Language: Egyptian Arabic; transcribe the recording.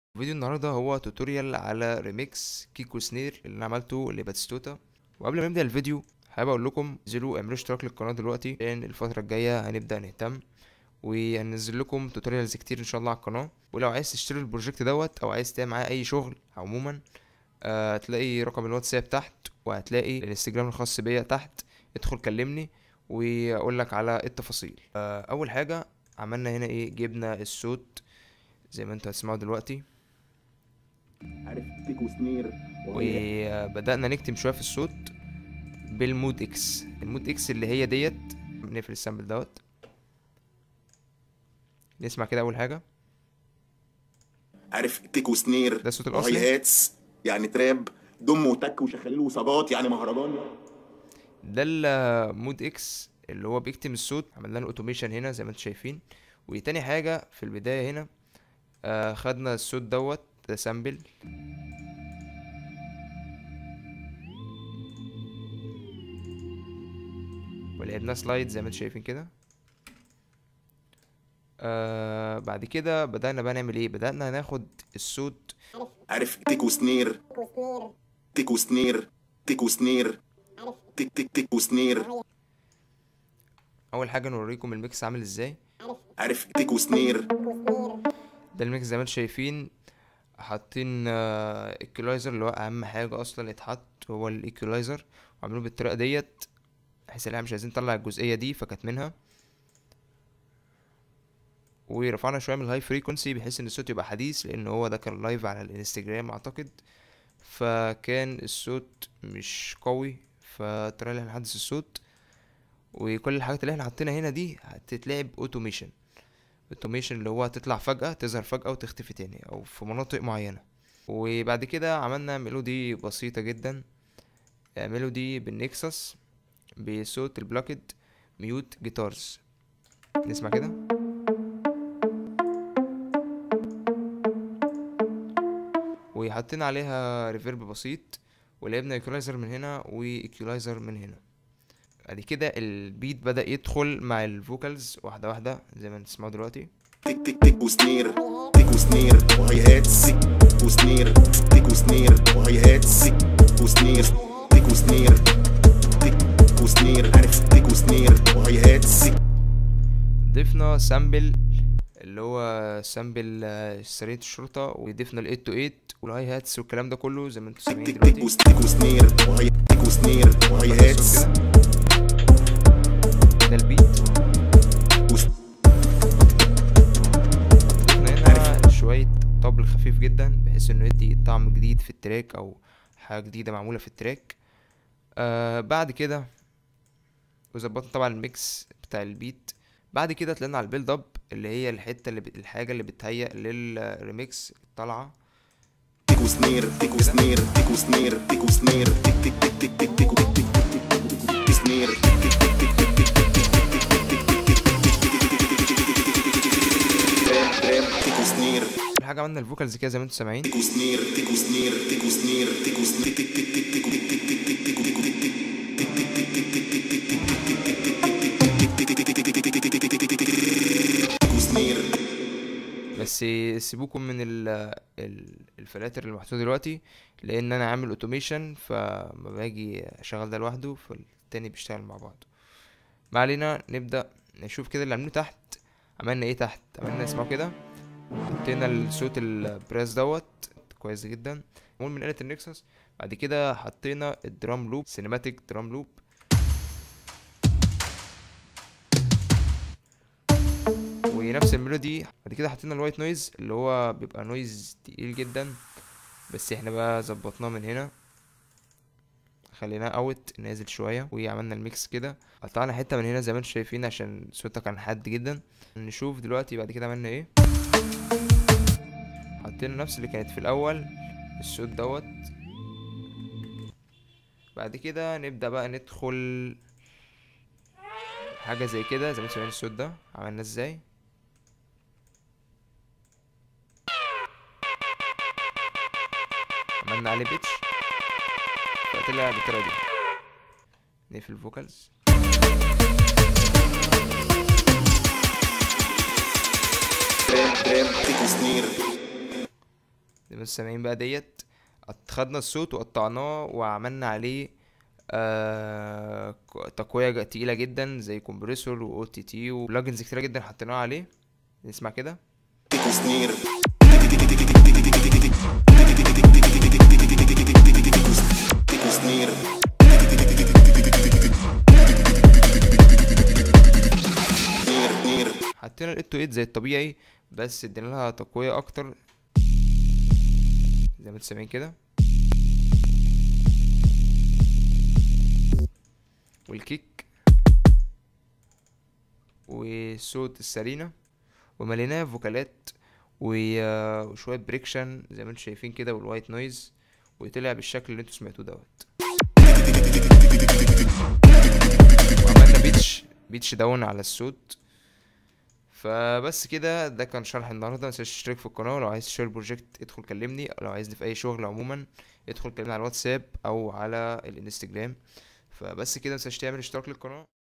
فيديو النهارده هو توتوريال على ريميكس كيكو سنير اللي انا عملته لباتستوتا وقبل ما نبدا الفيديو حابب اقول لكم انزلوا اعملوا اشتراك للقناه دلوقتي لان الفتره الجايه هنبدا نهتم وهننزل لكم توتوريالز كتير ان شاء الله على القناه ولو عايز تشتري البروجكت دوت او عايز تعمل معاه اي شغل عموما آه، هتلاقي رقم الواتساب تحت وهتلاقي الانستجرام الخاص بيا تحت ادخل كلمني واقول لك على التفاصيل آه، اول حاجه عملنا هنا ايه جبنا الصوت زي ما انتوا هتسمعوا دلوقتي عارف تيكو سنير وهي وبدأنا نكتم شوية في الصوت بالمود اكس المود اكس اللي هي ديت نقفل السامبل دوت نسمع كده أول حاجة عارف تيكو سنير ده الصوت الأصلي وهي هاتس يعني تراب دم وتك وشخاليل وصاجات يعني مهرجان ده المود اكس اللي هو بيكتم الصوت عملنا له اوتوميشن هنا زي ما انتم شايفين وتاني حاجة في البداية هنا آه خدنا الصوت دوت ده سامبل ولعبناه سلايد زي ما انتم شايفين كده آه بعد كده بدأنا بقى نعمل ايه بدأنا ناخد الصوت عارف تيكو سنير تيكو سنير تيكو سنير تيك تيك تيكو سنير اول حاجة نوريكم الميكس عامل ازاي عارف تيكو سنير ده الميكس زي ما انتم شايفين حاطين ايكولايزر اللي هو اهم حاجة اصلا يتحط هو الايكولايزر وعاملينه بالطريقة ديت بحيث ان احنا مش عايزين نطلع الجزئية دي فكاتمينها ورفعنا شوية من الهاي فريكونسي بحيث ان الصوت يبقى حديث لان هو ده كان لايف على الانستجرام اعتقد فكان الصوت مش قوي فاضطرينا ان احنا نحدث الصوت وكل الحاجات اللي احنا حاطينها هنا دي هتتلعب اوتوميشن اوتوميشن اللي هو هتطلع فجأة تظهر فجأة وتختفي تاني او في مناطق معينة وبعد كده عملنا ميلودي بسيطة جدا آه، ميلودي بالنكسس بصوت البلاكد ميوت جيتارز نسمع كده وحطينا عليها ريفيرب بسيط ولعبنا ايكولايزر من هنا وايكولايزر من هنا بعد كده البيت بدأ يدخل مع الفوكالز واحدة واحدة زي ما تسمعوا دلوقتي تيك تيك تيكو سنير تيكو سنير وهي هاتس تيكو سنير تيكو سنير وهي هاتس تيكو سنير تيكو سنير تيكو سنير عارف تيكو سنير وهي هاتس ضفنا سامبل اللي هو سامبل آه، سرية الشرطة وضفنا ال 8 تو 8 والهاي هاتس والكلام ده كله زي ما انتم سامعين تيك دلوقتي تيكو تيكو سنير وهي تيكو سنير وهي حط هاتس الصوت كده ده البيت ضفنا هنا شوية طبل خفيف جدا بحيث انه يدي طعم جديد في التراك او حاجة جديدة معمولة في التراك آه بعد كده وظبطنا طبعا الميكس بتاع البيت بعد كده طلعنا على البيلد اب اللي هي الحتة اللي ب... الحاجة اللي بتهيأ للريميكس الطالعة تيكو سنير تيكو سنير تيكو سنير تيكو سنير تيك تيك تيك تيك تيك تيكو تيك تيك تيك تيك تيك سنير تيك تيك تيك تيك تيك تيك تيكو سنير كل حاجة عملنا الفوكالز كده زي ما انتم سامعين تيكو سنير تيكو سنير تيكو سنير تيكو سنير تيك تيك تيك تيك تيك تيك تيك تيك تيك تيك تيك تيكو سنير بس سيبوكم من ال ال الفلاتر اللي محطوطه دلوقتي لان انا عامل اوتوميشن فما باجي اشغل ده لوحده فالتاني بيشتغل مع بعض ما علينا نبدا نشوف كده اللي عاملينه تحت عملنا ايه تحت عملنا اسمعوا كده حطينا الصوت البريس دوت كويس جدا معمول من آلة النكسس بعد كده حطينا الدرام لوب سينماتيك درام لوب ونفس الميلودي بعد كده حطينا الوايت نويز اللي هو بيبقى نويز تقيل جدا بس احنا بقى ظبطناه من هنا خليناه اوت نازل شويه وعملنا الميكس كده قطعنا حته من هنا زي ما انتم شايفين عشان صوتها كان حاد جدا نشوف دلوقتي بعد كده عملنا ايه حطينا نفس اللي كانت في الاول الصوت دوت بعد كده نبدا بقى ندخل حاجه زي كده زي ما انتم سامعين الصوت ده عملنا ازاي عملنا عليه بيتش فطلع بالطريقه دي نقفل الفوكالز تراب تراب تيكو سنير ما انتوا سامعين بقى ديت قط- خدنا الصوت وقطعناه وعملنا عليه آه ك- تقوية ج- تقيلة جدا زي كومبريسور و تي تي وبلجنز كتيرة جدا حطيناها عليه نسمع كده تيكو سنير تيكو سنير نير نير حطينا ال 8 زي الطبيعي بس ادينا لها تقوية اكتر زي ما انتوا سامعين كده والكيك وصوت السرينة ومليناه فوكالات و- آه، وشوية بريكشن زي ما انتوا شايفين كده والوايت نويز وطلع بالشكل اللي انتوا سمعتوه دوت وعملنا بيتش بيتش داون على الصوت فبس كده ده كان شرح النهارده متنساش تشترك في القناه لو عايز تشترك بروجكت ادخل كلمني او لو عايزني في اي شغل عموما ادخل كلمني على الواتساب او على الانستجرام فبس كده متنساش تعمل اشتراك للقناه